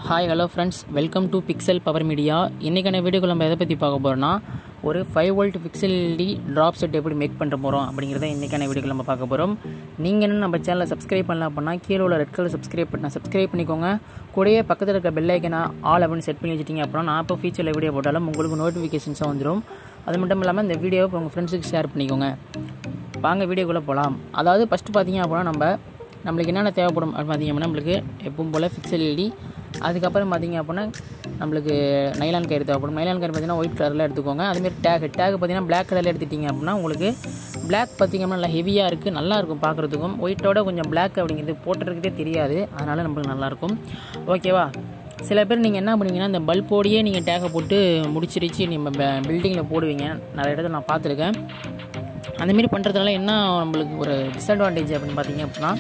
hi hello friends welcome to Pixel Power Media இன்றைக்கான வீடியோக்குள்ள நம்ம எதை பற்றி பார்க்க போகிறோம்னா ஒரு ஃபைவ் வோல்ட் பிக்சல் டி ட்ராப் செட் எப்படி மேக் பண்ணுற போகிறோம் அப்படிங்கிறத இன்றைக்கான வீடியோக்குள்ள நம்ம பார்க்க போகிறோம் நீங்கள் இன்னும் நம்ம சேனலை சப்ஸ்கிரைப் பண்ணலாம் அப்படின்னா கீழே உள்ள ரெட் கலர் சப்ஸ்கிரைப் பண்ண சப்ஸ்கிரைப் பண்ணிக்கோங்க கூடயே பக்கத்தில் இருக்க பெல் ஐக்கனை ஆல் அப்படின்னு செட் பண்ணி வச்சிட்டிங்க அப்படின்னா நான் இப்போ ஃபீச்சரில் வீடியோ போட்டாலும் உங்களுக்கு நோட்டிஃபிகேஷன்ஸாக வந்துடும் அது மட்டும் இல்லாமல் இந்த வீடியோவை உங்கள் ஃப்ரெண்ட்ஸுக்கு ஷேர் பண்ணிக்கோங்க வாங்க வீடியோக்குள்ளே போகலாம் அதாவது ஃபஸ்ட்டு பார்த்தீங்க அப்படின்னா நம்ம நம்மளுக்கு என்னென்ன தேவைப்படும் அப்படின்னு பார்த்தீங்க அப்படின்னா நம்மளுக்கு எப்பவும் போல் ஃபிக்சல் எல்இடி அதுக்கப்புறம் பார்த்தீங்க அப்படின்னா நம்மளுக்கு நைலான் கயிறு தேவைப்படும் நைலான் கயிறு பார்த்தீங்கன்னா ஒயிட் கலரில் எடுத்துக்கோங்க அதுமாரி டேக் டேக் பார்த்தீங்கன்னா பிளாக் கலரில் எடுத்துட்டிங்க அப்படின்னா உங்களுக்கு பிளாக் பார்த்தீங்க அப்படின்னா நல்லா ஹெவியாக இருக்குது நல்லாயிருக்கும் பார்க்குறதுக்கும் ஒயிட்டோட கொஞ்சம் பிளாக் அப்படிங்கிறது போட்டுருக்கதே தெரியாது அதனால் நம்மளுக்கு நல்லாயிருக்கும் ஓகேவா சில பேர் நீங்கள் என்ன பண்ணுவீங்கன்னா இந்த பல்போடையே நீங்கள் டேக்கை போட்டு முடிச்சிருச்சு நம்ம பில்டிங்கில் போடுவீங்க நிறைய இடத்துல நான் பார்த்துருக்கேன் அந்தமாரி பண்ணுறதுனால என்ன நம்மளுக்கு ஒரு டிஸ்அட்வான்டேஜ் அப்படின்னு பார்த்தீங்க அப்படின்னா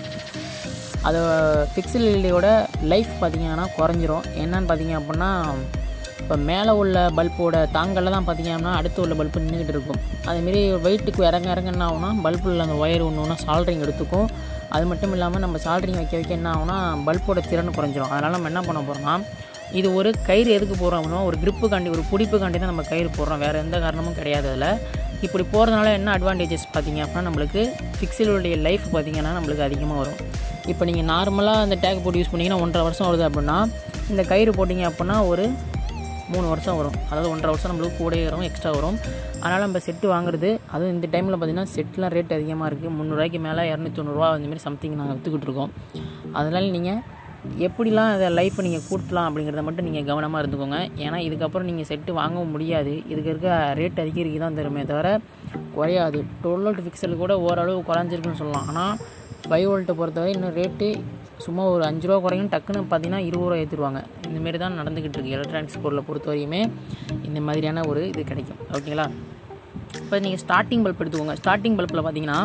அது ஃபிக்சல் எல்இடியோட லைஃப் பார்த்தீங்கன்னா குறைஞ்சிரும் என்னன்னு பார்த்தீங்க அப்படின்னா இப்போ மேலே உள்ள பல்போட தாங்கலில் தான் பார்த்தீங்க அப்படின்னா அடுத்து உள்ள பல்பு நின்றுக்கிட்டு இருக்கும் அதேமாரி வெயிட்டுக்கு இறங்க இறங்க என்ன ஆகும்னா பல்பில் அந்த ஒயர் ஒன்று ஒன்றா சால்ட்ரிங் எடுத்துக்கும் அது மட்டும் இல்லாமல் நம்ம சால்ட்ரிங் வைக்க வைக்க என்ன ஆகும்னா பல்போட திறன் குறைஞ்சிரும் அதனால் நம்ம என்ன பண்ண போகிறோம்னா இது ஒரு கயிறு எதுக்கு போடுறோம் அப்படின்னா ஒரு கிரிப்புக்காண்டி ஒரு பிடிப்புக்காண்டி தான் நம்ம கயிறு போடுறோம் வேறு எந்த காரணமும் கிடையாது அதில் இப்படி போகிறதுனால என்ன அட்வான்டேஜஸ் பார்த்தீங்க அப்படின்னா நம்மளுக்கு ஃபிக்சலுடைய லைஃப் பார்த்தீங்கன்னா நம்மளுக்கு அதிகமாக வரும் இப்போ நீங்கள் நார்மலாக அந்த டேக் போட்டு யூஸ் பண்ணிங்கன்னா ஒன்றரை வருஷம் வருது அப்படின்னா இந்த கயிறு போட்டிங்க அப்படின்னா ஒரு மூணு வருஷம் வரும் அதாவது ஒன்றரை வருஷம் நம்மளுக்கு கூட வரும் எக்ஸ்ட்ரா வரும் அதனால் நம்ம செட்டு வாங்குறது அதுவும் இந்த டைமில் பார்த்திங்கன்னா செட்லாம் ரேட் அதிகமாக இருக்குது முந்நூறுரூவாய்க்கு மேலே இரநூத்தி தொண்ணூறுரூவா அந்தமாரி சம்திங் நாங்கள் விற்றுக்கிட்டு இருக்கோம் அதனால் நீங்கள் எப்படிலாம் அதை லைஃப்பை நீங்கள் கூட்டலாம் அப்படிங்கிறத மட்டும் நீங்கள் கவனமாக இருந்துக்கோங்க ஏன்னா இதுக்கப்புறம் நீங்கள் செட்டு வாங்கவும் முடியாது இதுக்கு இருக்க ரேட் அதிகரிக்க தான் தருமே தவிர குறையாது டுவெல் வோல்ட் ஃபிக்சல் கூட ஓரளவு குறைஞ்சிருக்குன்னு சொல்லலாம் ஆனால் ஃபைவ் வோல்ட்டை பொறுத்தவரை இன்னும் ரேட்டு சும்மா ஒரு அஞ்சு ரூபா குறையும் டக்குன்னு பார்த்தீங்கன்னா இருபது ரூபா ஏற்றுருவாங்க இந்தமாரி தான் நடந்துக்கிட்டு இருக்குது எலக்ட்ரானிக்ஸ் பொருளை பொறுத்த வரையுமே இந்த மாதிரியான ஒரு இது கிடைக்கும் ஓகேங்களா இப்போ நீங்கள் ஸ்டார்டிங் பல்ப் எடுத்துக்கோங்க ஸ்டார்டிங் பல்பில் பார்த்தீங்கன்னா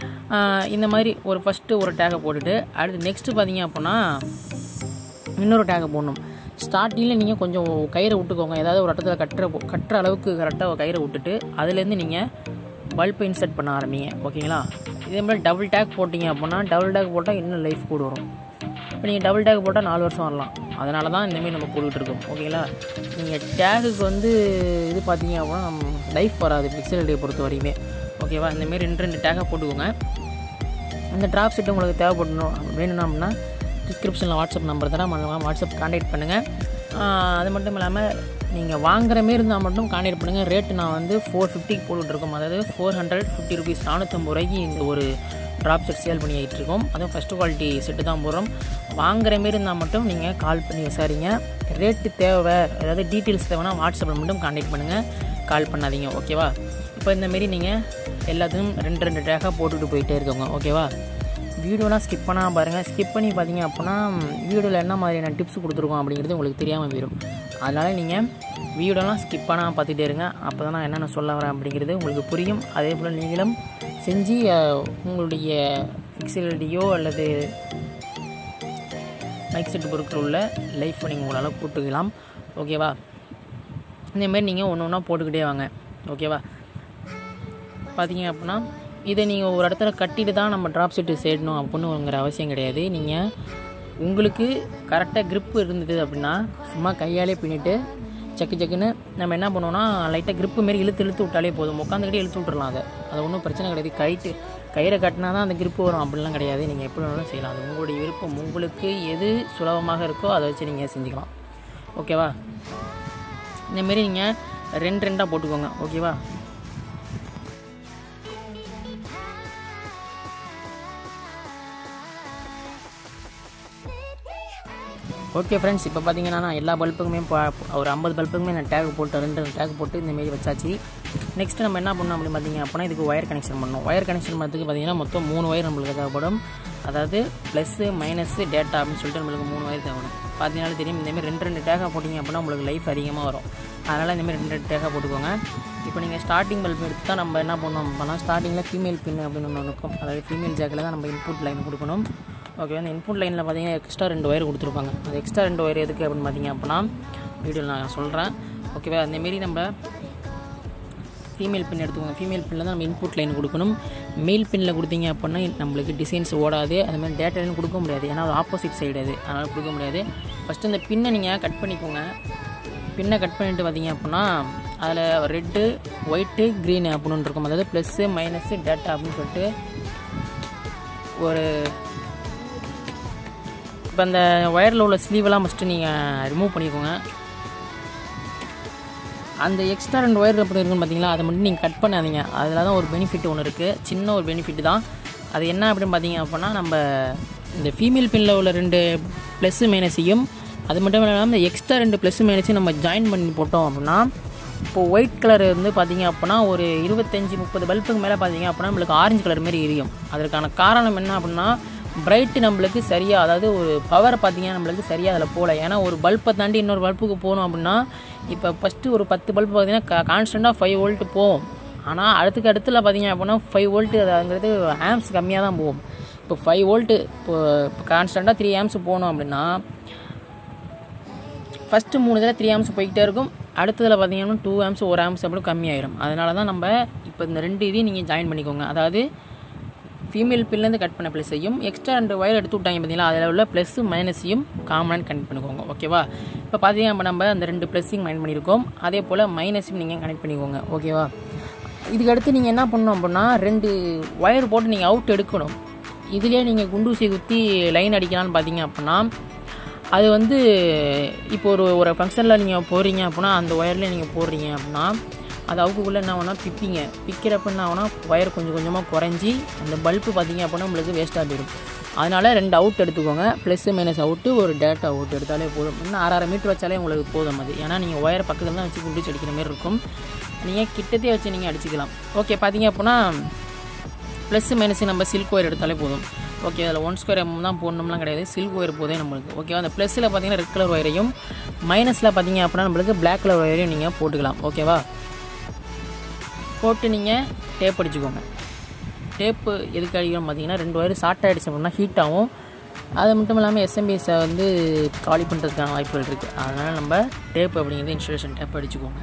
இந்த மாதிரி ஒரு ஃபஸ்ட்டு ஒரு டேகை போட்டுட்டு அடுத்து நெக்ஸ்ட்டு பார்த்தீங்க அப்படின்னா இன்னொரு டேகை போடணும் ஸ்டார்டிங்கில் நீங்கள் கொஞ்சம் கயிறை விட்டுக்கோங்க ஏதாவது ஒரு இடத்துல கட்டுற கட்டுற அளவுக்கு கரெக்டாக கயிறை விட்டுட்டு அதுலேருந்து நீங்கள் பல்பை இன்சர்ட் பண்ண ஆரம்பிங்க ஓகேங்களா இதே மாதிரி டபுள் டேக் போட்டிங்க அப்படின்னா டபுள் டேக் போட்டால் இன்னும் லைஃப் கூட வரும் இப்போ நீங்கள் டபுள் டேக் போட்டால் நாலு வருஷம் வரலாம் அதனால தான் இந்தமாரி நம்ம போட்டுக்கிட்டு இருக்கோம் ஓகேங்களா நீங்கள் டேகுக்கு வந்து இது பார்த்தீங்க அப்படின்னா நம்ம லைஃப் வராது பிக்சல் பொறுத்த வரையுமே ஓகேவா இந்தமாரி ரெண்டு ரெண்டு டேக்காக போட்டுக்கோங்க அந்த ட்ராப் செட் உங்களுக்கு தேவைப்படணும் வேணும்னா அப்படின்னா டிஸ்கிரிப்ஷனில் வாட்ஸ்அப் நம்பர் தரேன் மறக்காம வாட்ஸ்அப் கான்டாக்ட் பண்ணுங்கள் அது மட்டும் இல்லாமல் நீங்கள் வாங்குற மாரி இருந்தால் மட்டும் கான்டாக்ட் பண்ணுங்கள் ரேட்டு நான் வந்து ஃபோர் ஃபிஃப்டிக்கு போட்டுட்ருக்கோம் அதாவது ஃபோர் ஹண்ட்ரட் ஃபிஃப்டி ருபீஸ் நானூற்றம்பது ரூபாய்க்கு இந்த ஒரு ட்ராப் செட் சேல் பண்ணிக்கிட்டு இருக்கோம் அதுவும் ஃபஸ்ட்டு குவாலிட்டி செட்டு தான் போடுறோம் வாங்குற மாரி இருந்தால் மட்டும் நீங்கள் கால் பண்ணி விசாரிங்க ரேட்டு தேவை அதாவது டீட்டெயில்ஸ் தேவைன்னா வாட்ஸ்அப்பில் மட்டும் கான்டாக்ட் பண்ணுங்கள் கால் பண்ணாதீங்க ஓகேவா இப்போ இந்தமாரி நீங்கள் எல்லாத்தையும் ரெண்டு ரெண்டு டேக்காக போட்டுட்டு போயிட்டே இருக்கோங்க ஓகேவா வீடியோலாம் ஸ்கிப் பண்ணால் பாருங்கள் ஸ்கிப் பண்ணி பார்த்தீங்க அப்படின்னா வீடியோவில் என்ன மாதிரியான டிப்ஸ் கொடுத்துருக்கோம் அப்படிங்கிறது உங்களுக்கு தெரியாமல் போயிடும் அதனால் நீங்கள் வீடியோலாம் ஸ்கிப் பண்ணால் பார்த்துட்டே இருங்க அப்போ தான் நான் என்னென்ன சொல்ல வரேன் அப்படிங்கிறது உங்களுக்கு புரியும் அதே போல் நீங்களும் செஞ்சு உங்களுடைய ஃபிக்சலிட்டியோ அல்லது மைக் செட்டு பொருட்கள் உள்ள லைஃப்பை நீங்கள் உங்களால் கூட்டுக்கலாம் ஓகேவா இந்தமாரி நீங்கள் ஒன்று ஒன்றா போட்டுக்கிட்டே வாங்க ஓகேவா பார்த்தீங்க அப்படின்னா இதை நீங்கள் ஒரு இடத்துல கட்டிட்டு தான் நம்ம ட்ராப் செட்டு சேடணும் அப்படின்னுங்கிற அவசியம் கிடையாது நீங்கள் உங்களுக்கு கரெக்டாக க்ரிப் இருந்தது அப்படின்னா சும்மா கையாலே பின்னிட்டு செக்கு செக்குன்னு நம்ம என்ன பண்ணுவோம்னா லைட்டாக க்ரிப்பு மாரி இழுத்து இழுத்து விட்டாலே போதும் உட்காந்துக்கிட்டே இழுத்து விட்டுறலாம் அதை அது ஒன்றும் பிரச்சனை கிடையாது கைட்டு கயிறை கட்டினா தான் அந்த க்ரிப்பு வரும் அப்படிலாம் கிடையாது நீங்கள் எப்படி வேணாலும் செய்யலாம் அது உங்களுடைய விருப்பம் உங்களுக்கு எது சுலபமாக இருக்கோ அதை வச்சு நீங்கள் செஞ்சுக்கலாம் ஓகேவா இந்தமாரி நீங்கள் ரெண்டு ரெண்டாக போட்டுக்கோங்க ஓகேவா ஓகே ஃப்ரெண்ட்ஸ் இப்போ பார்த்தீங்கன்னா நான் எல்லா பல்புக்குமே ஒரு ஐம்பது பல்புக்குமே நான் டேக் போட்டு ரெண்டு டேக் போட்டு இந்தமாரி வச்சாச்சு நெக்ஸ்ட் நம்ம என்ன பண்ணோம் அப்படின்னு பார்த்தீங்க அப்படின்னா இதுக்கு ஒயர் கனெக்ஷன் பண்ணணும் ஒயர் கனெக்ஷன் பண்ணுறதுக்கு பார்த்தீங்கன்னா மொத்தம் மூணு ஒயர் நம்மளுக்கு தேவைப்படும் அதாவது ப்ளஸ்ஸு மைனஸு டேட்டா அப்படின்னு சொல்லிட்டு நம்மளுக்கு மூணு ஒயர் தேவைப்படும் பார்த்தீங்கன்னா தெரியும் இந்தமாரி ரெண்டு ரெண்டு டேக்காக போட்டிங்க அப்படின்னா உங்களுக்கு லைஃப் அதிகமாக வரும் அதனால் இந்தமாரி ரெண்டு ரெண்டு டேக்காக போட்டுக்கோங்க இப்போ நீங்கள் ஸ்டார்டிங் பல்ப் எடுத்து தான் நம்ம என்ன பண்ணோம் அப்படின்னா ஸ்டார்டிங்கில் ஃபீமேல் பின் அப்படின்னு ஒன்று இருக்கும் அதாவது ஃபீமேல் ஜாக்கில் தான் நம்ம இன்புட் லைன் கொடுக்கணும் ஓகே அந்த இன்புட் லைனில் பார்த்தீங்கன்னா எக்ஸ்ட்ரா ரெண்டு ஒயர் கொடுத்துருப்பாங்க அது எக்ஸ்ட்ரா ரெண்டு ஒயர் எதுக்கு அப்படின்னு பார்த்தீங்க அப்படின்னா வீடியோவில் நான் சொல்கிறேன் ஓகேவா அந்தமாரி நம்ம ஃபீமேல் பின் எடுத்துக்கோங்க ஃபீமேல் பின்னில் தான் நம்ம இன்புட் லைன் கொடுக்கணும் மேல் பின்னில் கொடுத்தீங்க அப்படின்னா நம்மளுக்கு டிசைன்ஸ் ஓடாது அது மாதிரி டேட்டா லைன் கொடுக்க முடியாது ஏன்னா அது ஆப்போசிட் சைடு அது அதனால் கொடுக்க முடியாது ஃபஸ்ட்டு இந்த பின்னை நீங்கள் கட் பண்ணிக்கோங்க பின்னை கட் பண்ணிட்டு பார்த்தீங்க அப்படின்னா அதில் ரெட்டு ஒயிட்டு க்ரீன் அப்படின்னு இருக்கும் அதாவது ப்ளஸ்ஸு மைனஸு டேட்டா அப்படின்னு சொல்லிட்டு ஒரு இப்போ அந்த ஒயரில் உள்ள ஸ்லீவெல்லாம் ஃபஸ்ட்டு நீங்கள் ரிமூவ் பண்ணிக்கோங்க அந்த எக்ஸ்ட்ரா ரெண்டு ஒயர் எப்படி இருக்குன்னு பார்த்தீங்களா அதை மட்டும் நீங்கள் கட் பண்ணாதீங்க அதில் தான் ஒரு பெனிஃபிட் ஒன்று இருக்குது சின்ன ஒரு பெனிஃபிட் தான் அது என்ன அப்படின்னு பார்த்தீங்க அப்படின்னா நம்ம இந்த ஃபீமேல் பின்னில் உள்ள ரெண்டு ப்ளஸ்ஸு மைனஸையும் அது மட்டும் இல்லாமல் இந்த எக்ஸ்ட்ரா ரெண்டு ப்ளஸ் மைனஸையும் நம்ம ஜாயின் பண்ணி போட்டோம் அப்படின்னா இப்போது ஒயிட் கலர் வந்து பார்த்தீங்க அப்படின்னா ஒரு இருபத்தஞ்சி முப்பது பல்புக்கு மேலே பார்த்தீங்க அப்படின்னா நம்மளுக்கு ஆரஞ்சு கலர் மாதிரி எரியும் அதற்கான காரணம் என்ன அப்படின்னா பிரைட்டு நம்மளுக்கு சரியாக அதாவது ஒரு பவர் பார்த்தீங்கன்னா நம்மளுக்கு சரியாக அதில் போகல ஏன்னா ஒரு பல்பை தாண்டி இன்னொரு பல்புக்கு போகணும் அப்படின்னா இப்போ ஃபஸ்ட்டு ஒரு பத்து பல்ப் பார்த்தீங்கன்னா கான்ஸ்டண்ட்டாக ஃபைவ் வோல்ட் போகும் ஆனால் அடுத்துக்கு அடுத்துல பார்த்தீங்க அப்படின்னா ஃபைவ் வோல்ட்டு அதுங்கிறது ஆம்ஸ் கம்மியாக தான் போகும் இப்போ ஃபைவ் வோல்ட்டு இப்போ இப்போ கான்ஸ்டண்ட்டாக த்ரீ ஆம்ஸ் போகணும் அப்படின்னா ஃபஸ்ட்டு மூணு இதில் த்ரீ ஆம்ஸ் போய்கிட்டே இருக்கும் அடுத்ததில் பார்த்தீங்கன்னா டூ ஆம்ஸ் ஒரு ஆம்ஸ் அப்படி கம்மியாயிடும் அதனால தான் நம்ம இப்போ இந்த ரெண்டு இதையும் நீங்கள் ஜாயின் பண்ணிக்கோங்க அதாவது ஃபீமேல் பின்லேருந்து கட் பண்ண ப்ளஸ்ஸையும் எக்ஸ்ட்ரா ரெண்டு ஒயர் எடுத்து விட்டாங்க பார்த்தீங்களா அதில் உள்ள ப்ளஸ்ஸு மைனஸையும் காமனாக கனெக்ட் பண்ணிக்கோங்க ஓகேவா இப்போ பார்த்தீங்கன்னா நம்ம நம்ம அந்த ரெண்டு ப்ளஸ்ஸையும் மைண்ட் பண்ணியிருக்கோம் அதே போல் மைனஸையும் நீங்கள் கனெக்ட் பண்ணிக்கோங்க ஓகேவா இதுக்கு அடுத்து நீங்கள் என்ன பண்ணணும் அப்படின்னா ரெண்டு ஒயர் போட்டு நீங்கள் அவுட் எடுக்கணும் இதுலேயே நீங்கள் குண்டூசி குத்தி லைன் அடிக்கலாம்னு பார்த்தீங்க அப்படின்னா அது வந்து இப்போ ஒரு ஒரு ஃபங்க்ஷனில் நீங்கள் போகிறீங்க அப்படின்னா அந்த ஒயரில் நீங்கள் போடுறீங்க அப்படின்னா அது அவுக்குள்ளே என்ன ஆகுனா பிப்பிங்க பிக்கிறப்ப என்ன ஆகுனா ஒயர் கொஞ்சம் கொஞ்சமாக குறைஞ்சி அந்த பல்பு பார்த்தீங்க அப்படின்னா நம்மளுக்கு வேஸ்ட்டாக போயிடும் அதனால் ரெண்டு அவுட் எடுத்துக்கோங்க ப்ளஸ் மைனஸ் அவுட்டு ஒரு டேட்டா அவுட் எடுத்தாலே போதும் இன்னும் அரை அரை மீட்டர் வச்சாலே உங்களுக்கு போதும் அது ஏன்னா நீங்கள் ஒயர் பக்கத்தில் தான் வச்சு குண்டிச்சு அடிக்கிற மாதிரி இருக்கும் நீங்கள் கிட்டத்தே வச்சு நீங்கள் அடிச்சுக்கலாம் ஓகே பார்த்தீங்க அப்படின்னா ப்ளஸ் மைனஸ் நம்ம சில்க் ஒயர் எடுத்தாலே போதும் ஓகே அதில் ஒன் ஸ்கொயர் எம் தான் போடணும்லாம் கிடையாது சில்க் ஒயர் போதே நம்மளுக்கு ஓகேவா அந்த ப்ளஸில் பார்த்தீங்கன்னா ரெட் கலர் ஒயரையும் மைனஸில் பார்த்தீங்க அப்படின்னா நம்மளுக்கு பிளாக் கலர் ஒயரையும் நீங்கள் போட்டுக்கலாம் ஓகேவா போட்டு நீங்கள் டேப் அடிச்சுக்கோங்க டேப்பு எதுக்கு அடிக்கணும் பார்த்தீங்கன்னா ரெண்டு ஒயர் ஷார்ட் ஆகிடுச்சு அப்படின்னா ஹீட் ஆகும் அது மட்டும் இல்லாமல் எஸ்எம்பிஎஸை வந்து காலி பண்ணுறதுக்கான வாய்ப்புகள் இருக்குது அதனால் நம்ம டேப் அப்படிங்கிறது இன்ஸ்டலேஷன் டேப் அடிச்சுக்கோங்க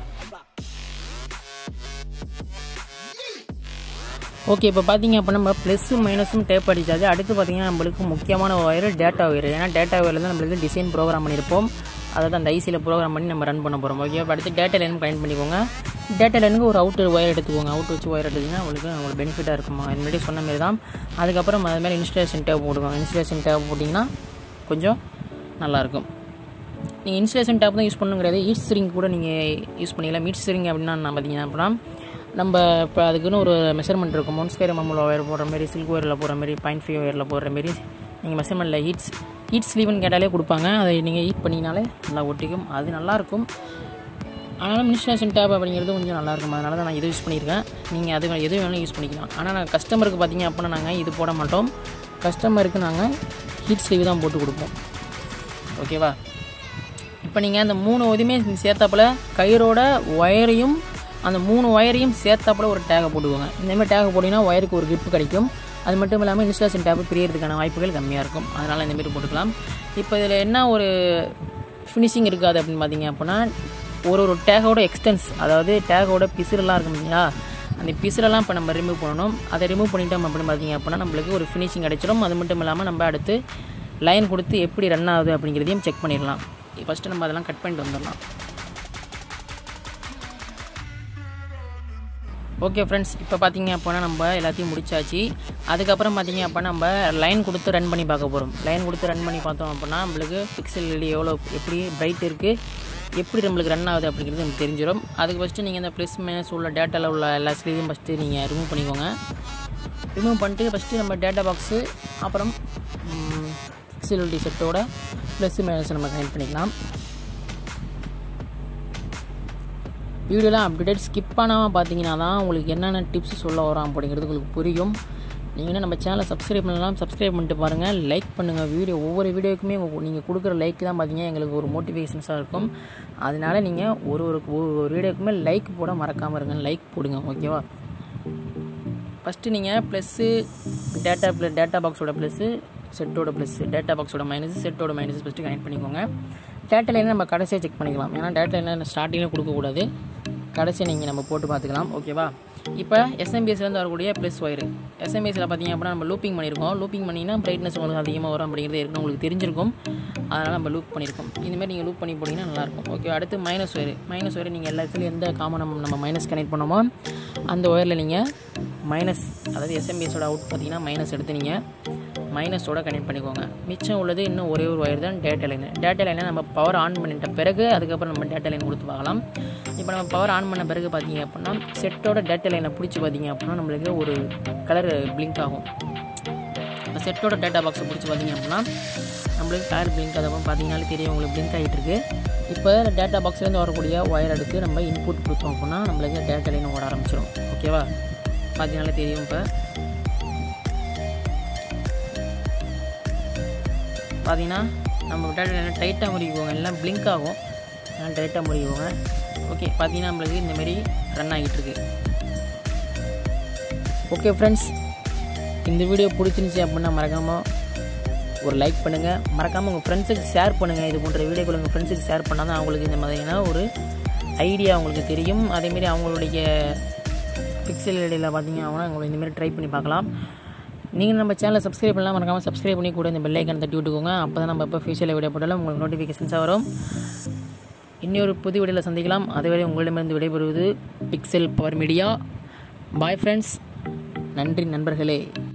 ஓகே இப்போ பார்த்தீங்க அப்படின்னா நம்ம ப்ளஸ்ஸும் மைனஸும் டேப் அடிச்சாது அடுத்து பார்த்தீங்கன்னா நம்மளுக்கு முக்கியமான ஒயர் டேட்டா ஒயர் ஏன்னா டேட்டா ஒயரில் தான் நம்மளுக்கு டிசைன் ப்ரோக்ராம் பண்ணியிருப்போம் அதை தான் அந்த ஐசியில் ப்ரோக்ராம் பண்ணி நம்ம ரன் பண்ண போகிறோம் ஓகே இப்போ அடுத்து டேட்டா லைன் கனெக்ட் பண்ணிக்கோங்க டேட்டா லைனுக்கு ஒரு அவுட்டர் ஒயர் எடுத்துக்கோங்க அவுட் வச்சு ஒயர் எடுத்தீங்கன்னா உங்களுக்கு உங்களுக்கு பெனிஃபிட்டாக இருக்குமா முன்னாடி சொன்ன மாதிரி தான் அதுக்கப்புறம் அது மாதிரி இன்ஸ்டலேஷன் டேப் போடுவோம் இன்ஸ்டலேஷன் டேப் போட்டிங்கன்னா கொஞ்சம் நல்லாயிருக்கும் நீங்கள் இன்ஸ்டலேஷன் டேப் தான் யூஸ் பண்ணணும் கிடையாது ஈட் ஸ்ட்ரிங் கூட நீங்கள் யூஸ் பண்ணிக்கலாம் மீட் ஸ்ட்ரிங் அப்படின்னா நான் பார்த்தீங்கன்னா அப்படின்னா நம்ம இப்போ அதுக்குன்னு ஒரு மெஷர்மெண்ட் இருக்கும் ஒன் ஸ்கொயர் எம்எம்ல ஒயர் போடுற மாதிரி சில்க் ஒயரில் போடுற மாதிரி பாயிண்ட் ஃபைவ் ஒயரில் போடுற மாதிரி நீங்கள் மெஷர்மெண்ட்டில் ஹீட்ஸ் ஹீட் ஸ்லீவ்னு கேட்டாலே கொடுப்பாங்க அதை நீங்கள் ஹீட் பண்ணிங்கனாலே நல்லா ஒட்டிக்கும் அது நல்லாயிருக்கும் ஆனாலும் இன்ஸ்டலேஷன் டேப் அப்படிங்கிறது கொஞ்சம் நல்லாயிருக்கும் அதனால தான் நான் இது யூஸ் பண்ணியிருக்கேன் நீங்கள் அது எது வேணாலும் யூஸ் பண்ணிக்கலாம் ஆனால் நான் கஸ்டமருக்கு பார்த்தீங்க அப்படின்னா நாங்கள் இது போட மாட்டோம் கஸ்டமருக்கு நாங்கள் ஹீட் ஸ்லீவ் தான் போட்டு கொடுப்போம் ஓகேவா இப்போ நீங்கள் அந்த மூணு இதுவுமே சேர்த்தாப்புல கயிறோட ஒயரையும் அந்த மூணு ஒயரையும் சேர்த்தாப்புல ஒரு டேகை போட்டுக்கோங்க இந்தமாதிரி டேகை போட்டிங்கன்னா ஒயருக்கு ஒரு கிரிப் கிடைக்கும் அது மட்டும் இல்லாமல் இன்ஸ்டலேஷன் டேப் பிரியறதுக்கான வாய்ப்புகள் கம்மியாக இருக்கும் அதனால் இந்தமாரி போட்டுக்கலாம் இப்போ இதில் என்ன ஒரு ஃபினிஷிங் இருக்காது அப்படின்னு பார்த்தீங்க அப்படின்னா ஒரு ஒரு டேகோட எக்ஸ்டென்ஸ் அதாவது டேகோட பிசுரெல்லாம் இருக்கும் இல்லையா அந்த பிசுரெல்லாம் இப்போ நம்ம ரிமூவ் பண்ணணும் அதை ரிமூவ் பண்ணிட்டோம் அப்படின்னு பார்த்தீங்க அப்படின்னா நம்மளுக்கு ஒரு ஃபினிஷிங் கிடைச்சிடும் அது மட்டும் இல்லாமல் நம்ம அடுத்து லைன் கொடுத்து எப்படி ரன் ஆகுது அப்படிங்கிறதையும் செக் பண்ணிடலாம் ஃபஸ்ட்டு நம்ம அதெல்லாம் கட் பண்ணிட்டு வந்துடலாம் ஓகே ஃப்ரெண்ட்ஸ் இப்போ பார்த்தீங்க அப்படின்னா நம்ம எல்லாத்தையும் முடிச்சாச்சு அதுக்கப்புறம் பார்த்தீங்க அப்படின்னா நம்ம லைன் கொடுத்து ரன் பண்ணி பார்க்க போகிறோம் லைன் கொடுத்து ரன் பண்ணி பார்த்தோம் அப்படின்னா நம்மளுக்கு பிக்சல் எவ்வளோ எப்படி பிரைட் இருக்குது எப்படி நம்மளுக்கு ரன் ஆகுது அப்படிங்கிறது நமக்கு தெரிஞ்சிடும் அதுக்கு ஃபஸ்ட்டு நீங்கள் இந்த ப்ளஸ் மைனஸ் உள்ள டேட்டாவில் உள்ள எல்லா ஸ்க்ரீனையும் ஃபஸ்ட்டு நீங்கள் ரிமூவ் பண்ணிக்கோங்க ரிமூவ் பண்ணிட்டு ஃபஸ்ட்டு நம்ம டேட்டா பாக்ஸு அப்புறம் பிக்சலிட்டி செட்டோட ப்ளஸ் மைனஸ் நம்ம கனெக்ட் பண்ணிக்கலாம் வீடியோலாம் அப்டேட் ஸ்கிப் பண்ணாமல் பார்த்தீங்கன்னா தான் உங்களுக்கு என்னென்ன டிப்ஸ் சொல்ல வரோம் அப்படிங்கிறது உங்களுக்கு புரியும் நீங்கள் நம்ம சேனலை சப்ஸ்கிரைப் பண்ணலாம் சப்ஸ்கிரைப் பண்ணிட்டு பாருங்கள் லைக் பண்ணுங்கள் வீடியோ ஒவ்வொரு வீடியோக்குமே நீங்கள் கொடுக்குற லைக் தான் பார்த்தீங்கன்னா எங்களுக்கு ஒரு மோட்டிவேஷன்ஸாக இருக்கும் அதனால நீங்கள் ஒரு ஒரு ஒரு வீடியோக்குமே லைக் போட மறக்காமல் இருங்க லைக் போடுங்க ஓகேவா ஃபஸ்ட்டு நீங்கள் ப்ளஸ்ஸு டேட்டா ப்ள டேட்டா பாக்ஸோட ப்ளஸ்ஸு செட்டோட ப்ளஸ்ஸு டேட்டா பாக்ஸோட மைனஸ் செட்டோட மைனஸ் ஃபஸ்ட்டு கனெக்ட் பண்ணிக்கோங்க டேட்டா லைனை நம்ம கடைசியாக செக் பண்ணிக்கலாம் ஏன்னா டேட்டா லைனை ஸ்டார்டிங்கில் கொடுக்கக்கூடாது கடைசி நீங்கள் நம்ம போட்டு பார்த்துக்கலாம் ஓகேவா இப்போ எஸ்எம்பிஎஸ்லேருந்து வரக்கூடிய ப்ளஸ் ஒயர் எஸ்எம்பிஎஸ்சில் பார்த்தீங்க அப்படின்னா நம்ம லூப்பிங் பண்ணியிருக்கோம் லூப்பிங் பண்ணிங்கன்னா பிரைட்னஸ் உங்களுக்கு அதிகமாக வரும் அப்படிங்கிறது ஏற்கனவே உங்களுக்கு தெரிஞ்சிருக்கும் அதனால் நம்ம லூப் பண்ணியிருக்கோம் இந்தமாதிரி நீங்கள் லூப் பண்ணி போட்டிங்கன்னா நல்லாயிருக்கும் ஓகே அடுத்து மைனஸ் ஒயர் மைனஸ் ஒயர் நீங்கள் எல்லா இடத்துலையும் எந்த காமன் நம்ம மைனஸ் கனெக்ட் பண்ணோமோ அந்த ஒயரில் நீங்கள் மைனஸ் அதாவது எஸ்எம்பிஎஸோட அவுட் பார்த்தீங்கன்னா மைனஸ் எடுத்து நீங்கள் மைனஸோட கனெக்ட் பண்ணிக்கோங்க மிச்சம் உள்ளது இன்னும் ஒரே ஒரு ஒயர் தான் டேட்டா லைன் டேட்டா லைனை நம்ம பவர் ஆன் பண்ணிட்ட பிறகு அதுக்கப்புறம் நம்ம டேட்டா லைன் கொடுத்து பார்க்கலாம் இப்போ நம்ம பவர் ஆன் பண்ண பிறகு பார்த்தீங்க அப்படின்னா செட்டோட டேட்டா லைனை பிடிச்சி பார்த்தீங்க அப்படின்னா நம்மளுக்கு ஒரு கலர் பிளிங்க் ஆகும் இந்த செட்டோட டேட்டா பாக்ஸை பிடிச்சி பார்த்தீங்க அப்படின்னா நம்மளுக்கு கலர் பிளிங்க் ஆகும் பார்த்தீங்கனாலே தெரியும் உங்களுக்கு பிளிங்க் ஆகிட்டு இருக்கு இப்போ டேட்டா பாக்ஸ்லேருந்து வரக்கூடிய ஒயர் எடுத்து நம்ம இன்புட் கொடுத்தோம் அப்படின்னா நம்மளுக்கு டேட்டா லைன் ஓட ஆரம்பிச்சிடும் ஓகேவா பார்த்தீங்கனாலே தெரியும் இப்போ பார்த்தீங்கன்னா நம்ம டேட்டா லைனை டைட்டாக முறிக்குவோங்க எல்லாம் பிளிங்க் ஆகும் எல்லாம் டைட்டாக முறிக்குவோங்க ஓகே பார்த்தீங்கன்னா நம்மளுக்கு இந்தமாரி ரன் ஆகிட்டு இருக்கு ஓகே ஃப்ரெண்ட்ஸ் இந்த வீடியோ பிடிச்சிருந்துச்சி அப்படின்னா மறக்காமல் ஒரு லைக் பண்ணுங்கள் மறக்காமல் உங்கள் ஃப்ரெண்ட்ஸுக்கு ஷேர் பண்ணுங்கள் இது போன்ற வீடியோக்கள் உங்கள் ஃப்ரெண்ட்ஸுக்கு ஷேர் பண்ணால் தான் அவங்களுக்கு இந்த மாதிரியான ஒரு ஐடியா அவங்களுக்கு தெரியும் அதேமாரி அவங்களுடைய பிக்சல் இடையில் பார்த்தீங்க அப்படின்னா அவங்களை இந்தமாரி ட்ரை பண்ணி பார்க்கலாம் நீங்கள் நம்ம சேனலை சப்ஸ்கிரைப் பண்ணலாம் மறக்காமல் சப்ஸ்கிரைப் பண்ணி கூட இந்த பெல் ஐக்கன் தட்டி விட்டுக்கோங்க அப்போ தான் நம்ம இப்போ ஃபியூச்சரில் வீடியோ போட்டாலும் உங்களுக்கு நோட்டிஃபிகேஷன்ஸாக வரும் இன்னொரு புது வீடியோவில் சந்திக்கலாம் அதுவரை உங்களிடமிருந்து விடைபெறுவது Pixel Power Media bye friends நன்றி நண்பர்களே